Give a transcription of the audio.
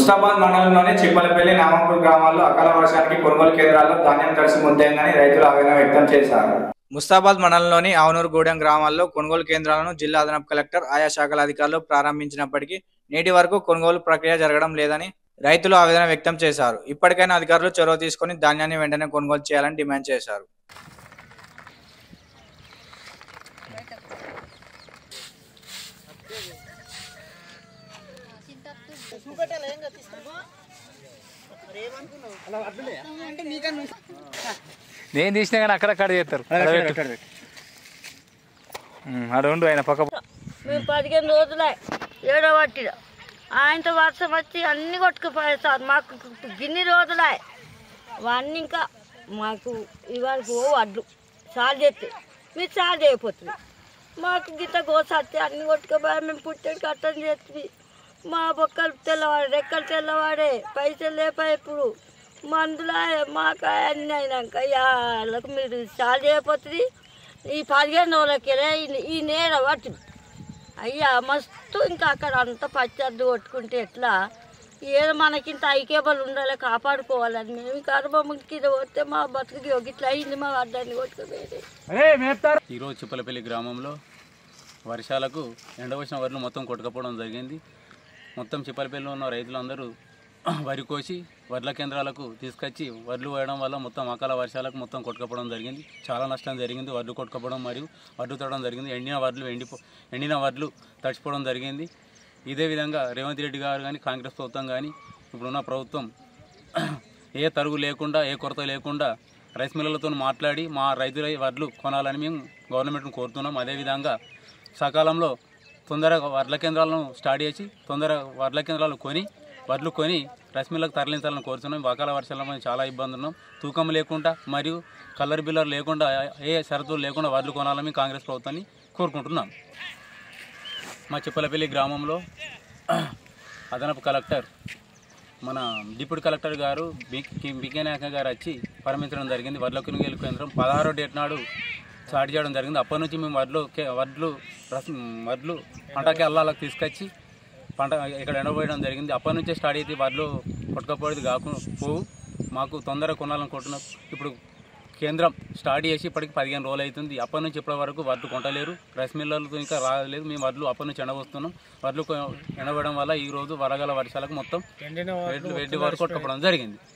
ముస్తాబాద్ మండలంలోని చిప్పలపల్లి నామంపూర్ గ్రామాల్లో అకాల వర్షానికి కొనుగోలు కేంద్రాల్లో ధాన్యం తడిసి ముద్దైందని రైతులు ఆవేదన వ్యక్తం చేశారు ముస్తాబాద్ మండలంలోని ఆవనూరుగూడెం గ్రామాల్లో కొనుగోలు కేంద్రాలను జిల్లా అదనపు కలెక్టర్ ఆయా శాఖల అధికారులు ప్రారంభించినప్పటికీ నేటి వరకు కొనుగోలు ప్రక్రియ జరగడం లేదని రైతులు ఆవేదన వ్యక్తం చేశారు ఇప్పటికైనా అధికారులు చొరవ తీసుకుని ధాన్యాన్ని వెంటనే కొనుగోలు చేయాలని డిమాండ్ చేశారు నేను తీసినా కానీ అక్కడక్కడ చేస్తారు ఉమ్, ఆడ ఉండు ఆయన పక్క మేము పదిహేను రోజులే ఏడో పట్టిన ఆయనతో వర్షం వచ్చి అన్ని కొట్టుకుపోయాయి సార్ మాకు గిన్ని రోజులే అవన్నీ ఇంకా మాకు ఇవాళ ఓ వడ్లు సాల్ చేస్తే మీరు సాల్ చేయకపోతుంది మాకు గిట్ట గోస వచ్చి అన్ని కొట్టుకుపోయా మేము పుట్టేది కట్టం చేస్తుంది మా బొక్కలు తెల్లవాడే రెక్కలు తెల్లవాడే పైసలు లేపా ఇప్పుడు మందులా మాకు అన్నీ అయినాక వాళ్ళకు మీరు సాల్ చేయకపోతుంది ఈ పదిహేను రోజులకెళ్ళే ఈ నేల పట్టింది అయ్యా మస్తు ఇంకా అక్కడ అంత పచ్చద్దు కొట్టుకుంటే ఎట్లా ఏదో మనకింత ఐకేబుల్ ఉండాలి కాపాడుకోవాలని మేము ఇంకా అనుభవం కింద పోతే మా బతుకుకి ఒక ఇట్లా అయింది మా అడ్డాన్ని కొట్టుకుపోయేది ఈరోజు చిప్పలపల్లి గ్రామంలో వర్షాలకు ఎండవచ్చిన వడ్లు మొత్తం కొట్టుకపోవడం జరిగింది మొత్తం చిప్పలపల్లిలో ఉన్న రైతులందరూ వరి కోసి వడ్ల కేంద్రాలకు తీసుకొచ్చి వడ్లు వేయడం వల్ల మొత్తం అకాల వర్షాలకు మొత్తం కొట్టుకపోవడం జరిగింది చాలా నష్టం జరిగింది వడ్లు కొట్టుకపోవడం మరియు వడ్లు తోడడం జరిగింది ఎండిన వడ్లు ఎండిపో ఎండిన వడ్లు తడిచిపోవడం జరిగింది ఇదే విధంగా రేవంత్ రెడ్డి గారు కానీ కాంగ్రెస్ ప్రభుత్వం కానీ ఇప్పుడున్న ప్రభుత్వం ఏ తరుగు లేకుండా ఏ కొరత లేకుండా రైస్ మిల్లలతో మాట్లాడి మా రైతుల వడ్లు కొనాలని మేము గవర్నమెంట్ను కోరుతున్నాం అదేవిధంగా సకాలంలో తొందరగా వడ్ల కేంద్రాలను స్టార్ట్ చేసి తొందరగా వడ్ల కేంద్రాలు కొని వడ్లు కొని రైస్ మిల్లకు తరలించాలని కోరుతున్నాం వాకాల వర్షాల మీద చాలా ఇబ్బంది ఉన్నాం తూకం లేకుండా మరియు కలర్ బిల్లర్ లేకుండా ఏ షరతులు లేకుండా వడ్లు కొనాలని కాంగ్రెస్ ప్రభుత్వాన్ని కోరుకుంటున్నాం మా చిప్పలపల్లి గ్రామంలో అదనపు కలెక్టర్ మన డిప్యూటీ కలెక్టర్ గారు బికే నాయక గారు వచ్చి పరిమించడం జరిగింది వడ్ల కొనుగోలు కేంద్రం పదహారో డేట్ నాడు స్టార్ట్ చేయడం జరిగింది అప్పటి నుంచి మేము వడ్లు కే- వడ్లు రసం వడ్లు పంటకి అల్లాలకు తీసుకొచ్చి పంట ఇక్కడ ఎండబోయడం జరిగింది అప్పటి నుంచే స్టార్ట్ అయితే వడ్లు కొట్టుకపోయేది కాకుండా పోవు మాకు తొందరగా కొనాలనుకుంటున్నాం ఇప్పుడు కేంద్రం స్టార్ట్ చేసి ఇప్పటికి పదిహేను రోజులు అవుతుంది అప్పటి నుంచి ఇప్పటి వరకు వడ్లు కొంటలేరు రైస్ మిల్లర్లతో ఇంకా రాలేదు మేము వడ్లు అప్పటి నుంచి ఎండబోస్తున్నాం వడ్లు కొ- ఎండబోయడం వల్ల ఈ రోజు వరగల వర్షాలకు మొత్తం వెడ్లు వెడ్డి వరకు కొట్టుకోవడం జరిగింది